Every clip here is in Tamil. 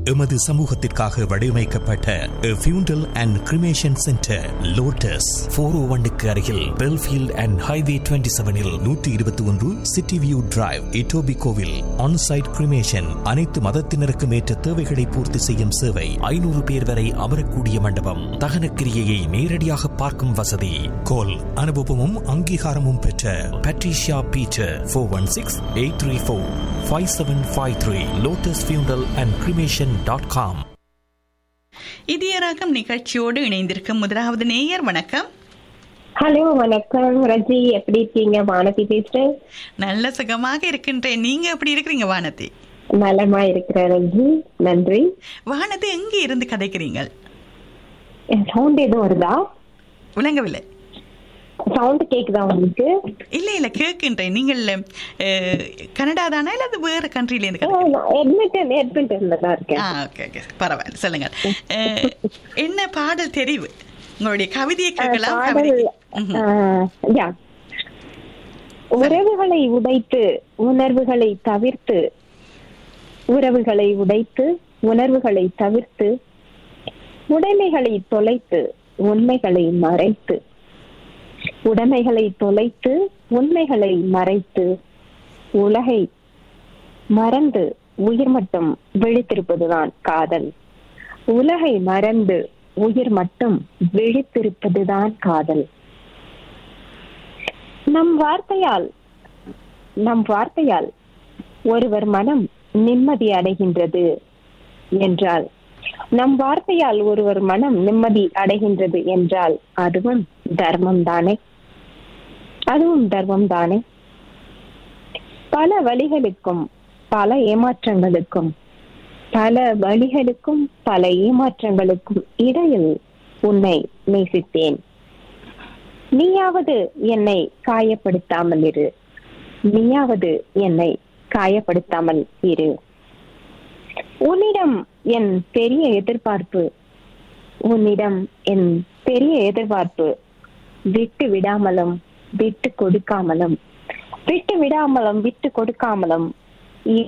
எமது சமூகத்திற்காக வடிவமைக்கப்பட்ட funeral and cremation centre Lotus four O ஒன்னுக்கு அருகில் பெல்ஃபீல்ட் அண்ட் ஹைவே டுவெண்ட்டி செவனில் நூற்றி இருபத்தி ஒன்று சிட்டி வியூ டிரைவ் இட்டோபி கோவில் ஆன்சைட் கிரிமேஷன் அனைத்து மதத்தினருக்கும் ஏற்ற தேவைகளை பூர்த்தி செய்யும் சேவை ஐநூறு பேர் வரை அமரக்கூடிய மண்டபம் தகன கிரியையை நேரடியாக பார்க்கும் வசதி கோல் அனுபவமும் அங்கீகாரமும் பெற்ற Patricia Beecher four one six eight three four five seven five three Lotus funeral and cremation dot com இதயராகம் நிகழ்ச்சியோடு இணைந்திருக்கும் முதலாவது நேயர் வணக்கம் ஹலோ வணக்கம் ரஜி எப்படி இருக்கீங்க வானதி பேசுறேன் நல்ல சுகமாக இருக்கின்றேன் நீங்க எப்படி இருக்கிறீங்க வானதி நலமா இருக்கிற ரஜி நன்றி வானதி எங்க இருந்து கதைக்கிறீங்கள் சவுண்ட் எதுவும் வருதா விளங்கவில்லை சவுண்ட் கேக்குதா உங்களுக்கு இல்ல இல்ல கேட்கின்றேன் நீங்கள் அஹ், கனடா தானா இல்ல அது வேற கண்ட்ரில இருந்து கதை எட்மிண்டன் எட்மிண்டன்ல தான் இருக்கேன் ஆ ஓகே ஓகே பரவாயில்ல சொல்லுங்க அஹ், என்ன பாடல் தெரிவு உங்களுடைய கவிதையை கேட்கலாம் பாடல் கவிதை ம்ஹும். ஆஹ், யா. உறவுகளை உடைத்து உணர்வுகளை தவிர்த்து உறவுகளை உடைத்து உணர்வுகளை தவிர்த்து உடைமைகளை தொலைத்து உண்மைகளை மறைத்து உடைமைகளை தொலைத்து உண்மைகளை மறைத்து உலகை மறந்து உயிர் மட்டும் விழித்திருப்பதுதான் காதல் உலகை மறந்து உயிர் மட்டும் விழித்திருப்பதுதான் காதல் நம் வார்த்தையால் நம் வார்த்தையால் ஒருவர் மனம் நிம்மதி அடைகின்றது என்றால் நம் வார்த்தையால் ஒருவர் மனம் நிம்மதி அடைகின்றது என்றால் அதுவும் தர்மம் தானே அதுவும் தர்மம் தானே பல வழிகளுக்கும் பல ஏமாற்றங்களுக்கும் பல வழிகளுக்கும் பல ஏமாற்றங்களுக்கும் இடையில் உன்னை நேசித்தேன் நீயாவது என்னை காயப்படுத்தாமல் இரு நீயாவது என்னை காயப்படுத்தாமல் இரு உன்னிடம் என் பெரிய எதிர்பார்ப்பு உன்னிடம் என் பெரிய எதிர்பார்ப்பு விட்டு விடாமலும் விட்டு கொடுக்காமலும் விட்டு விடாமலும் விட்டு கொடுக்காமலும் இ-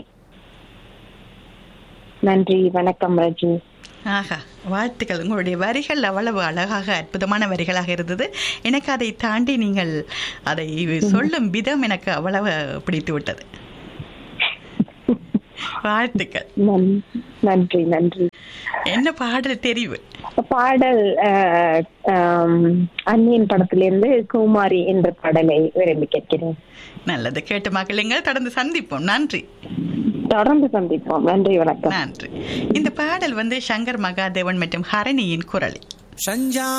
நன்றி வணக்கம் ரஜி ஆஹா வாழ்த்துக்கள் உங்களுடைய வரிகள் அவ்வளவு அழகாக அற்புதமான வரிகளாக இருந்தது எனக்கு அதை தாண்டி நீங்கள் அதை சொல்லும் விதம் எனக்கு அவ்வளவு பிடித்து விட்டது வாழ்த்துக்கள் நன்- நன்றி நன்றி என்ன பாடல் தெரிவு பாடல் அஹ், ஆம், அந்நியன் படத்திலிருந்து குமாரி என்ற பாடலை விரும்பி கேட்கிறேன் நல்லது கேட்டு மகளுங்கள் தொடர்ந்து சந்திப்போம் நன்றி தொடர்ந்து சந்திப்போம் நன்றி வணக்கம் நன்றி இந்த பாடல் வந்து சங்கர் மகாதேவன் மற்றும் ஹரணியின் குரல் சஞ்சா